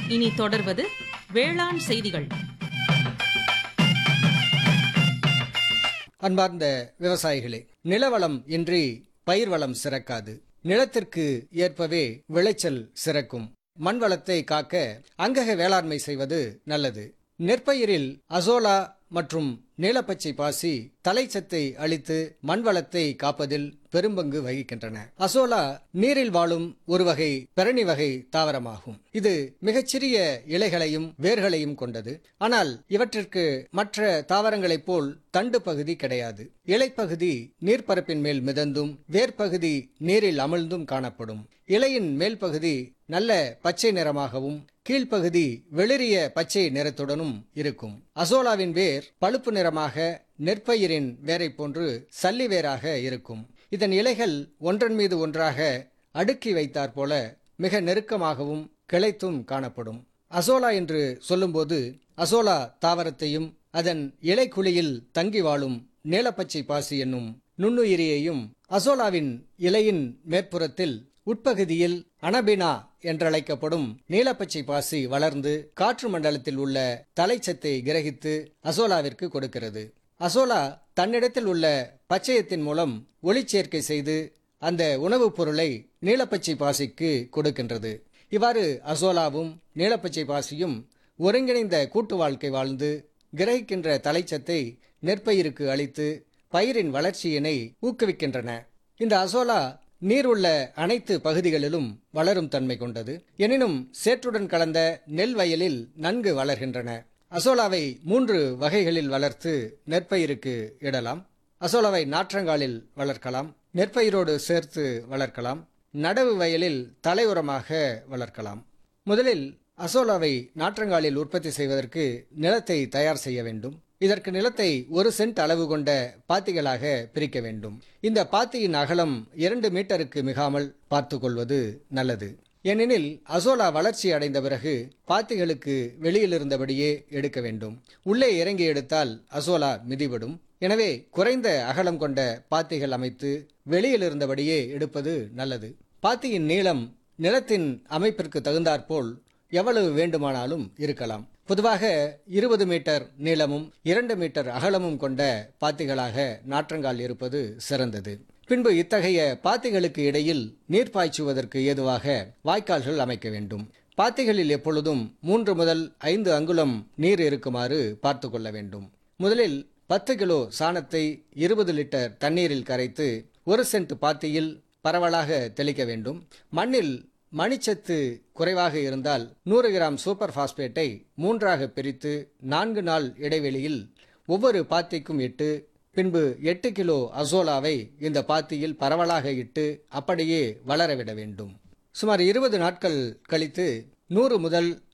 இனி தொடர்வது வேளாண் செய்திகள் அன்பார்ந்த விவசாயிகளே நிலவளம் இன்றி பயிர் வளம் சிறக்காது நிலத்திற்கு ஏற்பவே விளைச்சல் சிறக்கும் மண் வளத்தை காக்க அங்கக வேளாண்மை செய்வது நல்லது நெற்பயிரில் அசோலா மற்றும் நீலப்பச்சை பாசி தலைச்சத்தை அளித்து மண் வளத்தை காப்பதில் பெரும்பங்கு வகிக்கின்றன அசோலா நீரில் வாழும் ஒரு வகை பெரணி வகை தாவரமாகும் இது மிகச்சிறிய இலைகளையும் வேர்களையும் கொண்டது ஆனால் இவற்றிற்கு மற்ற தாவரங்களைப் போல் தண்டு பகுதி கிடையாது இலைப்பகுதி நீர்ப்பரப்பின் மேல் மிதந்தும் வேர்ப்பகுதி நீரில் அமிழ்ந்தும் காணப்படும் இலையின் மேல் பகுதி நல்ல பச்சை நிறமாகவும் கீழ்ப்பகுதி வெளிரிய பச்சை நிறத்துடனும் இருக்கும் அசோலாவின் வேர் பழுப்பு நிறமாக நெற்பயிரின் வேரை போன்று சல்லி வேராக இருக்கும் இதன் இலைகள் ஒன்றன் மீது ஒன்றாக அடுக்கி வைத்தாற் போல மிக நெருக்கமாகவும் கிளைத்தும் காணப்படும் அசோலா என்று சொல்லும்போது அசோலா தாவரத்தையும் அதன் இலைக்குழியில் தங்கி வாழும் நீலப்பச்சை பாசி என்னும் நுண்ணுயிரியையும் அசோலாவின் இலையின் மேற்புறத்தில் உட்பகுதியில் அனபினா என்றழைக்கப்படும் நீலப்பச்சை பாசி வளர்ந்து காற்று மண்டலத்தில் உள்ள தலைச்சத்தை கிரகித்து அசோலாவிற்கு கொடுக்கிறது அசோலா தன்னிடத்தில் உள்ள பச்சையத்தின் மூலம் ஒளிச்சேர்க்கை செய்து அந்த உணவுப் பொருளை நீலப்பச்சை பாசிக்கு கொடுக்கின்றது இவ்வாறு அசோலாவும் நீலப்பச்சை பாசியும் ஒருங்கிணைந்த கூட்டு வாழ்க்கை வாழ்ந்து கிரகிக்கின்ற தலைச்சத்தை நெற்பயிருக்கு அளித்து பயிரின் வளர்ச்சியினை ஊக்குவிக்கின்றன இந்த அசோலா நீர் உள்ள அனைத்து பகுதிகளிலும் வளரும் தன்மை கொண்டது எனினும் சேற்றுடன் கலந்த நெல் வயலில் நன்கு வளர்கின்றன அசோலாவை மூன்று வகைகளில் வளர்த்து நெற்பயிருக்கு இடலாம் அசோலாவை நாற்றங்காலில் வளர்க்கலாம் நெற்பயிரோடு சேர்த்து வளர்க்கலாம் நடவு வயலில் தலையுரமாக வளர்க்கலாம் முதலில் அசோலாவை நாற்றங்காலில் உற்பத்தி செய்வதற்கு நிலத்தை தயார் செய்ய வேண்டும் இதற்கு நிலத்தை ஒரு சென்ட் அளவு கொண்ட பாத்திகளாக பிரிக்க வேண்டும் இந்த பாத்தியின் அகலம் இரண்டு மீட்டருக்கு மிகாமல் பார்த்து கொள்வது நல்லது ஏனெனில் அசோலா வளர்ச்சி அடைந்த பிறகு பாத்திகளுக்கு வெளியில் இருந்தபடியே எடுக்க வேண்டும் உள்ளே இறங்கி எடுத்தால் அசோலா மிதிபடும் எனவே குறைந்த அகலம் கொண்ட பாத்திகள் அமைத்து வெளியில் இருந்தபடியே எடுப்பது நல்லது பாத்தியின் நீளம் நிலத்தின் அமைப்பிற்கு தகுந்தாற்போல் எவ்வளவு வேண்டுமானாலும் இருக்கலாம் பொதுவாக இருபது மீட்டர் நீளமும் இரண்டு மீட்டர் அகலமும் கொண்ட பாத்திகளாக நாற்றங்கால் இருப்பது சிறந்தது பின்பு இத்தகைய பாத்திகளுக்கு இடையில் நீர் பாய்ச்சுவதற்கு ஏதுவாக வாய்க்கால்கள் அமைக்க வேண்டும் பாத்திகளில் எப்பொழுதும் மூன்று முதல் ஐந்து அங்குலம் நீர் இருக்குமாறு பார்த்து கொள்ள வேண்டும் முதலில் பத்து கிலோ சாணத்தை இருபது லிட்டர் தண்ணீரில் கரைத்து ஒரு சென்ட் பாத்தியில் பரவலாக தெளிக்க வேண்டும் மண்ணில் மணிச்சத்து குறைவாக இருந்தால் நூறு கிராம் சூப்பர் பாஸ்பேட்டை மூன்றாக பிரித்து நான்கு நாள் இடைவெளியில் ஒவ்வொரு பாத்திக்கும் இட்டு பின்பு எட்டு கிலோ அசோலாவை இந்த பாத்தியில் பரவலாக இட்டு அப்படியே வளரவிட வேண்டும் சுமார் இருபது நாட்கள் கழித்து நூறு முதல்